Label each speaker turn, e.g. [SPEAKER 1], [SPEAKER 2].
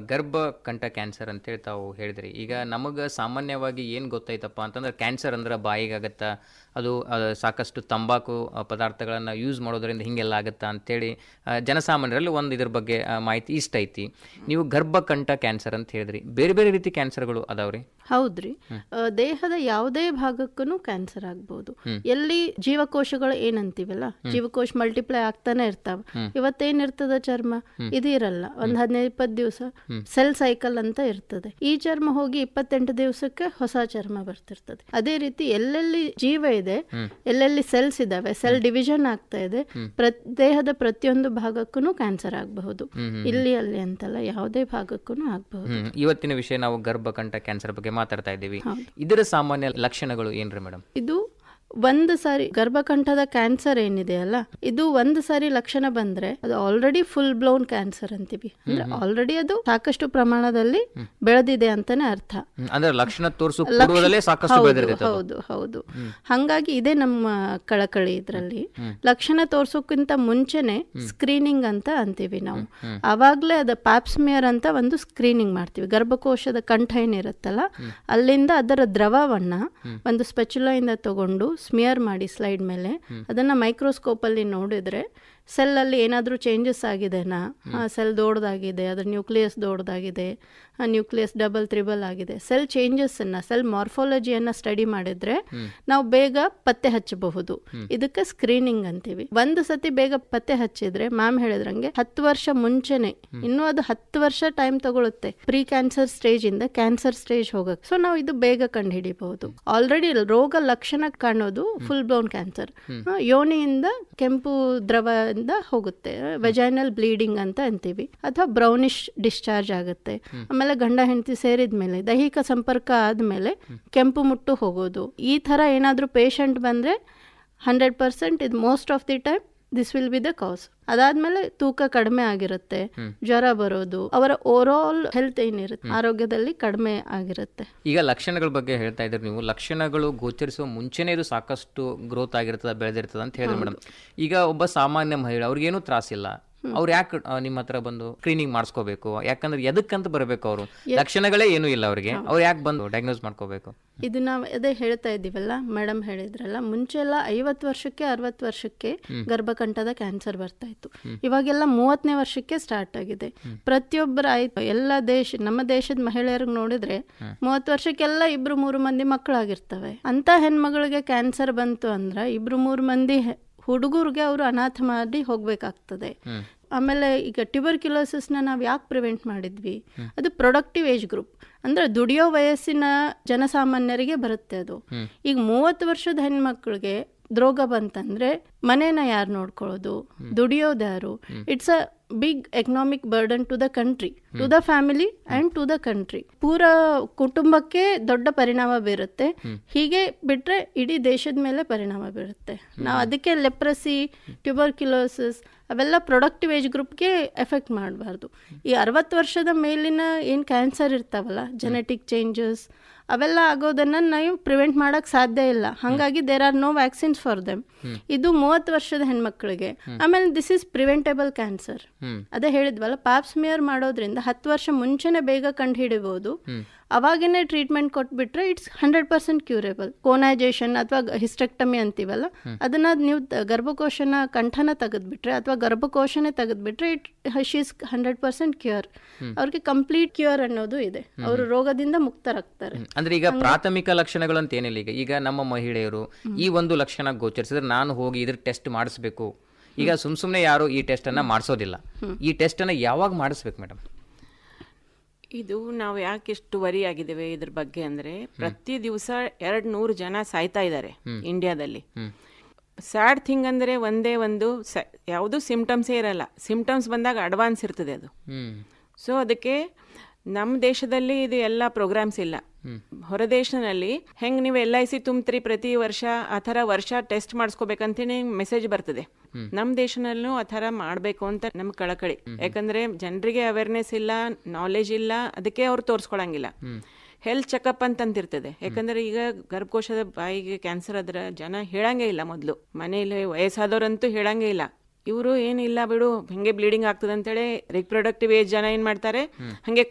[SPEAKER 1] ಗರ್ಭ ಕಂಠ ಕ್ಯಾನ್ಸರ್ ಅಂತೇಳಿ ತಾವು ಹೇಳಿದ್ರಿ ಈಗ ನಮಗೆ ಸಾಮಾನ್ಯವಾಗಿ ಏನು ಗೊತ್ತೈತಪ್ಪ ಅಂತಂದ್ರೆ ಕ್ಯಾನ್ಸರ್ ಅಂದ್ರೆ ಬಾಯಿಗಾಗತ್ತಾ ಅದು ಆ, ಸಾಕಷ್ಟು ತಂಬಾಕು ಆ, ಪದಾರ್ಥಗಳನ್ನು ಯೂಸ್ ಮಾಡೋದ್ರಿಂದ ಹಿಂಗೆಲ್ಲ ಆಗುತ್ತಾ ಅಂತೇಳಿ ಆ, ಜನಸಾಮಾನ್ಯರಲ್ಲಿ ಒಂದು ಇದ್ರ ಬಗ್ಗೆ ಆ, ಮಾಹಿತಿ ಇಷ್ಟ ಐತಿ ನೀವು ಗರ್ಭಕಂಠ ಕ್ಯಾನ್ಸರ್ ಅಂತ ಹೇಳಿದ್ರಿ ಬೇರೆ ಬೇರೆ ರೀತಿ ಕ್ಯಾನ್ಸರ್ಗಳು ಅದಾವ್ರಿ
[SPEAKER 2] ಹೌದ್ರಿ ಆ, ದೇಹದ ಯಾವುದೇ ಭಾಗಕ್ಕೂ ಕ್ಯಾನ್ಸರ್ ಆಗ್ಬೋದು ಎಲ್ಲಿ ಜೀವಕೋಶಗಳು ಏನಂತೀವಲ್ಲ ಜೀವಕೋಶ ಮಲ್ಟಿಪ್ಲೈ ಆಗ್ತಾನೆ ಇರ್ತಾವ ಇವತ್ತೇನಿರ್ತದ ಚರ್ಮ ಇದು ಇರಲ್ಲ ಒಂದ್ ಹದಿನೈದು ಇಪ್ಪತ್ತು ದಿವಸ ಸೆಲ್ ಸೈಕಲ್ ಅಂತ ಇರ್ತದೆ ಈ ಚರ್ಮ ಹೋಗಿ ಇಪ್ಪತ್ತೆಂಟು ದಿವಸಕ್ಕೆ ಹೊಸ ಚರ್ಮ ಬರ್ತಿರ್ತದೆ ಅದೇ ರೀತಿ ಎಲ್ಲೆಲ್ಲಿ ಜೀವ ಇದೆ ಎಲ್ಲೆಲ್ಲಿ ಸೆಲ್ಸ್ ಇದಾವೆ ಸೆಲ್ ಡಿವಿಷನ್ ಆಗ್ತಾ ಇದೆ ಪ್ರ- ದೇಹದ ಪ್ರತಿಯೊಂದು ಭಾಗಕ್ಕೂ ಕ್ಯಾನ್ಸರ್ ಆಗಬಹುದು ಇಲ್ಲಿ ಅಲ್ಲಿ ಅಂತಲ್ಲ ಯಾವುದೇ ಭಾಗಕ್ಕೂ ಆಗಬಹುದು
[SPEAKER 1] ಹ್ಮ್ ಇವತ್ತಿನ ವಿಷಯ ನಾವು ಗರ್ಭಕಂಠ ಕ್ಯಾನ್ಸರ್ ಬಗ್ಗೆ ಮಾತಾಡ್ತಾ ಇದ್ದೀವಿ ಇದರ ಸಾಮಾನ್ಯ ಲಕ್ಷಣಗಳು ಏನ್ರಿ ಮೇಡಮ್
[SPEAKER 2] ಇದು ಒಂದು ಸಾರಿ ಗರ್ಭಕಂಠದ ಕ್ಯಾನ್ಸರ್ ಏನಿದೆಯಲ್ಲ ಇದು ಒಂದು ಸಾರಿ ಲಕ್ಷಣ ಬಂದ್ರೆ ಅದು ಆಲ್ರೆಡಿ ಫುಲ್ ಬ್ಲೌನ್ ಕ್ಯಾನ್ಸರ್ ಅಂತೀವಿ ಅಂದ್ರೆ ಆಲ್ರೆಡಿ ಅದು ಸಾಕಷ್ಟು ಪ್ರಮಾಣದಲ್ಲಿ ಬೆಳೆದಿದೆ ಅಂತಾನೆ ಅರ್ಥ
[SPEAKER 1] ಅಂದ್ರೆ ಲಕ್ಷಣ ತೋರಿಸು ಪೂರ್ವದಲ್ಲೇ ಸಾಕಷ್ಟು
[SPEAKER 2] ಹೌದು,
[SPEAKER 1] ಬೆಳೆದಿರ್ತೈತೆ ಅದು.
[SPEAKER 2] ಹೌದು ಹೌದು ಹಂಗಾಗಿ ಇದೇ ನಮ್ಮ ಕಳಕಳಿ ಇದ್ರಲ್ಲಿ ಲಕ್ಷಣ ತೋರ್ಸೋಕ್ಕಿಂತ ಮುಂಚೆನೆ ಸ್ಕ್ರೀನಿಂಗ್ ಅಂತ ಅಂತೀವಿ ನಾವು ಅವಾಗ್ಲೇ ಅದ ಪ್ಯಾಪ್ಸ್ಮಿಯರ್ ಅಂತ ಒಂದು ಸ್ಕ್ರೀನಿಂಗ್ ಮಾಡ್ತೀವಿ ಗರ್ಭಕೋಶದ ಕಂಠ ಏನಿರುತ್ತಲ್ಲ ಅಲ್ಲಿಂದ ಅದರ ದ್ರವವನ್ನ ಒಂದು ಸ್ಪೆಚುಲಾ ಇಂದ ತಗೊಂಡು ಸ್ಮಿಯರ್ ಮಾಡಿ ಸ್ಲೈಡ್ ಮೇಲೆ ಅದನ್ನ ಮೈಕ್ರೋಸ್ಕೋಪ್ ಅಲ್ಲಿ ನೋಡಿದ್ರೆ ಸೆಲ್ ಅಲ್ಲಿ ಏನಾದರೂ ಚೇಂಜಸ್ ಆಗಿದೆನಾ ಸೆಲ್ ದೊಡ್ಡದಾಗಿದೆ ಅದ್ರ ನ್ಯೂಕ್ಲಿಯಸ್ ದೊಡ್ಡದಾಗಿದೆ ನ್ಯೂಕ್ಲಿಯಸ್ ಡಬಲ್ ತ್ರಿಬಲ್ ಆಗಿದೆ ಸೆಲ್ ಚೇಂಜಸ್ ಅನ್ನ ಸೆಲ್ ಮಾರ್ಫಾಲಜಿಯನ್ನ ಸ್ಟಡಿ ಮಾಡಿದ್ರೆ ನಾವು ಬೇಗ ಪತ್ತೆ ಹಚ್ಚಬಹುದು ಇದಕ್ಕೆ ಸ್ಕ್ರೀನಿಂಗ್ ಅಂತೀವಿ ಒಂದು ಸತಿ ಬೇಗ ಪತ್ತೆ ಹಚ್ಚಿದ್ರೆ ಮ್ಯಾಮ್ ಹೇಳಿದ್ರಂಗೆ ಹತ್ತು ವರ್ಷ ಮುಂಚೆನೆ ಇನ್ನೂ ಅದು ಹತ್ತು ವರ್ಷ ಟೈಮ್ ತಗೊಳುತ್ತೆ ಪ್ರೀ ಕ್ಯಾನ್ಸರ್ ಸ್ಟೇಜ್ ಇಂದ ಕ್ಯಾನ್ಸರ್ ಸ್ಟೇಜ್ ಹೋಗಕ್ಕೆ ಸೊ ನಾವು ಇದು ಬೇಗ ಕಂಡು ಹಿಡಿಬಹುದು ಆಲ್ರೆಡಿ ರೋಗ ಲಕ್ಷಣ ಕಾಣೋದು ಫುಲ್ ಬ್ಲೌನ್ ಕ್ಯಾನ್ಸರ್ ಯೋನಿಯಿಂದ ಕೆಂಪು ದ್ರವದಿಂದ ಹೋಗುತ್ತೆ ವೆಜೈನಲ್ ಬ್ಲೀಡಿಂಗ್ ಅಂತ ಅಂತೀವಿ ಅಥವಾ ಬ್ರೌನಿಶ್ ಡಿಸ್ಚಾರ್ಜ್ ಆಗುತ್ತೆ ಆಮೇಲೆ ಗಂಡ ಹೆಂಡತಿ ಸೇರಿದ್ಮೇಲೆ ದೈಹಿಕ ಸಂಪರ್ಕ ಆದ್ಮೇಲೆ ಕೆಂಪು ಮುಟ್ಟು ಹೋಗೋದು ಈ ತರ ಏನಾದ್ರೂ ಪೇಷಂಟ್ ಬಂದ್ರೆ ಹಂಡ್ರೆಡ್ ಪರ್ಸೆಂಟ್ ಇದು most of the time this will be the cause ಅದಾದ್ಮೇಲೆ ತೂಕ ಕಡಿಮೆ ಆಗಿರುತ್ತೆ ಜ್ವರ ಬರೋದು ಅವರ ಓವರ್ ಆಲ್ ಹೆಲ್ತ್ ಏನಿರುತ್ತೆ ಆರೋಗ್ಯದಲ್ಲಿ ಕಡಿಮೆ ಆಗಿರುತ್ತೆ
[SPEAKER 1] ಈಗ ಲಕ್ಷಣಗಳ ಬಗ್ಗೆ ಹೇಳ್ತಾ ಇದ್ರಿ ನೀವು ಲಕ್ಷಣಗಳು ಗೋಚರಿಸುವ ಮುಂಚೆನೇ ಇದು ಸಾಕಷ್ಟು ಗ್ರೋತ್ ಆಗಿರ್ತದ ಬೆಳೆದಿರ್ತದ ಅಂತ ಹೇಳಿದ್ರಿ ಮೇಡಮ್ ಈಗ ಒಬ್ಬ ಸಾಮಾನ್ಯ ಮಹಿಳೆ ಅವ್ರಿಗೇನು ತ್ರಾಸಿಲ್ಲ ಅವ್ರು ಯಾಕೆ ನಿಮ್ಮ ಹತ್ರ ಬಂದು ಸ್ಕ್ರೀನಿಂಗ್ ಮಾಡಿಸ್ಕೋಬೇಕು ಯಾಕಂದ್ರೆ ಎದಕ್ಕಂತ ಬರಬೇಕು ಅವರು ಲಕ್ಷಣಗಳೇ ಏನೂ ಇಲ್ಲ ಅವ್ರಿಗೆ ಅವ್ರು ಯಾಕೆ ಬಂದು ಡಯಾಗ್ನೋಸ್ ಮಾಡ್ಕೋಬೇಕು
[SPEAKER 2] ಇದು ನಾವು ಅದೇ ಹೇಳ್ತಾ ಇದ್ದೀವಲ್ಲ ಮೇಡಮ್ ಹೇಳಿದ್ರಲ್ಲ ಮುಂಚೆ ಎಲ್ಲ ಐವತ್ತು ವರ್ಷಕ್ಕೆ ಅರವತ್ತು ವರ್ಷಕ್ಕೆ ಗರ್ಭಕಂಠದ ಕ್ಯಾನ್ಸರ್ ಬರ್ತಾ ಇತ್ತು ಇವಾಗೆಲ್ಲ ಮೂವತ್ತನೇ ವರ್ಷಕ್ಕೆ ಸ್ಟಾರ್ಟ್ ಆಗಿದೆ ಪ್ರತಿಯೊಬ್ಬರ ಆಯ್ತು ಎಲ್ಲ ದೇಶ ನಮ್ಮ ದೇಶದ ಮಹಿಳೆಯರಿಗೆ ನೋಡಿದ್ರೆ ಮೂವತ್ತು ವರ್ಷಕ್ಕೆಲ್ಲ ಇಬ್ರು ಮೂರು ಮಂದಿ ಮಕ್ಕಳಾಗಿರ್ತವೆ ಅಂತ ಹೆಣ್ಮಗಳಿಗೆ ಕ್ಯಾನ್ಸರ್ ಬಂತು ಅಂದ್ರೆ ಇಬ್ರು ಮೂರು ಮಂದಿ ಹೆ- ಹುಡುಗರಿಗೆ ಅವರು ಅನಾಥ ಮಾಡಿ ಹೋಗ್ಬೇಕಾಗ್ತದೆ ಆಮೇಲೆ ಈಗ ಟ್ಯೂಬರ್ಕ್ಯುಲೋಸಿಸ್ನ ನಾವು ಯಾಕೆ ಪ್ರಿವೆಂಟ್ ಮಾಡಿದ್ವಿ ಅದು ಪ್ರೊಡಕ್ಟಿವ್ ಏಜ್ ಗ್ರೂಪ್ ಅಂದ್ರೆ ದುಡಿಯೋ ವಯಸ್ಸಿನ ಜನಸಾಮಾನ್ಯರಿಗೆ ಬರುತ್ತೆ ಅದು ಈಗ ಮೂವತ್ತು ವರ್ಷದ ಹೆಣ್ಮಕ್ಳಿಗೆ ರೋಗ ಬಂತಂದ್ರೆ ಮನೇನ ಯಾರು ನೋಡ್ಕೊಳ್ಳೋದು ದುಡಿಯೋದು ಯಾರು it's a big economic burden to the country to the family and to the country ಪೂರ ಕುಟುಂಬಕ್ಕೆ ದೊಡ್ಡ ಪರಿಣಾಮ ಬೀರುತ್ತೆ ಹೀಗೆ ಬಿಟ್ರೆ ಇಡೀ ದೇಶದ ಮೇಲೆ ಪರಿಣಾಮ ಬೀರುತ್ತೆ ನಾವು ಅದಕ್ಕೆ ಲೆಪ್ರಸಿ ಟ್ಯೂಬರ್ಕ್ಯುಲೋಸಿಸ್ ಅವೆಲ್ಲ ಪ್ರೊಡಕ್ಟಿವ್ ಏಜ್ ಗ್ರೂಪ್ಗೆ ಎಫೆಕ್ಟ್ ಮಾಡಬಾರ್ದು ಈ ಅರವತ್ತು ವರ್ಷದ ಮೇಲಿನ ಏನು ಕ್ಯಾನ್ಸರ್ ಇರ್ತಾವಲ್ಲ ಜೆನೆಟಿಕ್ ಚೇಂಜಸ್ ಅವೆಲ್ಲ ಆಗೋದನ್ನ ನಾವು ಪ್ರಿವೆಂಟ್ ಮಾಡಕ್ ಸಾಧ್ಯ ಇಲ್ಲ ಹಾಗಾಗಿ there are no vaccines for them ಇದು ಮೂವತ್ತು ವರ್ಷದ ಹೆಣ್ಮಕ್ಳಿಗೆ ಆಮೇಲೆ ದಿಸ್ ಇಸ್ ಪ್ರಿವೆಂಟೇಬಲ್ ಕ್ಯಾನ್ಸರ್ ಅದೇ ಹೇಳಿದ್ವಲ್ಲ ಪಾಪ್ಸ್ಮಿಯರ್ ಮಾಡೋದ್ರಿಂದ ಹತ್ತು ವರ್ಷ ಮುಂಚೆನೆ ಬೇಗ ಕಂಡು ಹಿಡಿಬಹುದು ಅವಾಗೇನೆ ಟ್ರೀಟ್ಮೆಂಟ್ ಕೊಟ್ಬಿಟ್ರೆ it's hundred percent curable conization ಅಥವಾ ಹಿಸ್ಟೆಕ್ಟಮಿ ಅಂತೀವಲ್ಲ ಅದನ್ನ ನೀವು ತ- ಗರ್ಭಕೋಶನ ಕಂಠನ ತೆಗೆದ್ಬಿಟ್ರೆ ಅಥವಾ ಗರ್ಭಕೋಶನೇ ತೆಗೆದ್ಬಿಟ್ರೆ it is hundred percent cure ಅವ್ರಿಗೆ ಕಂಪ್ಲೀಟ್ ಕ್ಯೂರ್ ಅನ್ನೋದು ಇದೆ ಅವರು ರೋಗದಿಂದ ಮುಕ್ತರಾಗ್ತಾರೆ
[SPEAKER 1] ಅಂದ್ರೆ ಈಗ ಪ್ರಾಥಮಿಕ ಲಕ್ಷಣಗಳು ಅಂತ ಏನಿಲ್ಲ ಈಗ ಈಗ ನಮ್ಮ ಮಹಿಳೆಯರು ಈ ಒಂದು ಲಕ್ಷಣ ಗೋಚರಿಸಿದ್ರೆ ನಾನು ಹೋಗಿ ಇದ್ರ ಟೆಸ್ಟ್ ಮಾಡಿಸ್ಬೇಕು ಈಗ ಸುಮ್ ಸುಮ್ನೆ ಯಾರು ಈ ಟೆಸ್ಟ್ ಅನ್ನ ಮಾಡಿಸೋದಿಲ್ಲ ಈ ಟೆಸ್ಟ್ ಅನ್ನ ಯಾವಾಗ ಮಾಡಿಸ್ಬೇಕು ಮೇಡಮ್
[SPEAKER 3] ಇದು ನಾವು ಯಾಕೆ ಇಷ್ಟು ವರಿ ಆಗಿದ್ದೇವೆ ಇದ್ರ ಬಗ್ಗೆ ಅಂದ್ರೆ ಪ್ರತಿ ದಿವಸ ಎರಡ್ ನೂರು ಜನ ಸಾಯ್ತಾ ಇದ್ದಾರೆ ಇಂಡಿಯಾದಲ್ಲಿ ಸ್ಯಾಡ್ ಥಿಂಗ್ ಅಂದ್ರೆ ಒಂದೇ ಒಂದು ಯಾವುದು ಸಿಂಪ್ಟಮ್ಸೇ ಇರಲ್ಲ ಸಿಂಪ್ಟಮ್ಸ್ ಬಂದಾಗ ಅಡ್ವಾನ್ಸ್ ಇರ್ತದೆ ಅದು
[SPEAKER 1] ಹ್ಮ್
[SPEAKER 3] ಸೊ ಅದಕ್ಕೆ ನಮ್ಮ ದೇಶದಲ್ಲಿ ಇದು ಎಲ್ಲ ಪ್ರೋಗ್ರಾಮ್ಸ್ ಇಲ್ಲ ಹೊರ ದೇಶದಲ್ಲಿ ಹೆಂಗ್ ನೀವು ಎಲ್ ಐ ಸಿ ತುಂಬ್ತೀರಿ ಪ್ರತಿ ವರ್ಷ ಆ ಥರ ವರ್ಷ ಟೆಸ್ಟ್ ಮಾಡಿಸ್ಕೋಬೇಕಂತೇಳಿ ಮೆಸೇಜ್ ಬರ್ತದೆ ನಮ್ಮ ದೇಶನಲ್ಲೂ ಆ ಥರ ಮಾಡಬೇಕು ಅಂತ ನಮ್ ಕಳಕಳಿ ಯಾಕಂದ್ರೆ ಜನರಿಗೆ ಅವೇರ್ನೆಸ್ ಇಲ್ಲ ನಾಲೆಜ್ ಇಲ್ಲ ಅದಕ್ಕೆ ಅವ್ರು ತೋರಿಸ್ಕೊಳಂಗಿಲ್ಲ ಹೆಲ್ತ್ ಚೆಕಪ್ ಅಂತಂತಿರ್ತದೆ ಯಾಕಂದ್ರೆ ಈಗ ಗರ್ಭಕೋಶದ ಬಾಯಿಗೆ ಕ್ಯಾನ್ಸರ್ ಆದ್ರೆ ಜನ ಹೇಳಂಗೇ ಇಲ್ಲ ಮೊದಲು ಮನೇಲಿ ವಯಸ್ಸಾದವ್ರಂತೂ ಹೇಳಂಗೇ ಇಲ್ಲ ಇವರು ಏನಿಲ್ಲ ಬಿಡು ಹಿಂಗೆ ಬ್ಲೀಡಿಂಗ್ ಆಗ್ತದೆ ಅಂತೇಳಿ ರಿಪ್ರೊಡಕ್ಟಿವ್ ಏಜ್ ಜನ ಏನ್ ಮಾಡ್ತಾರೆ ಹಂಗೆ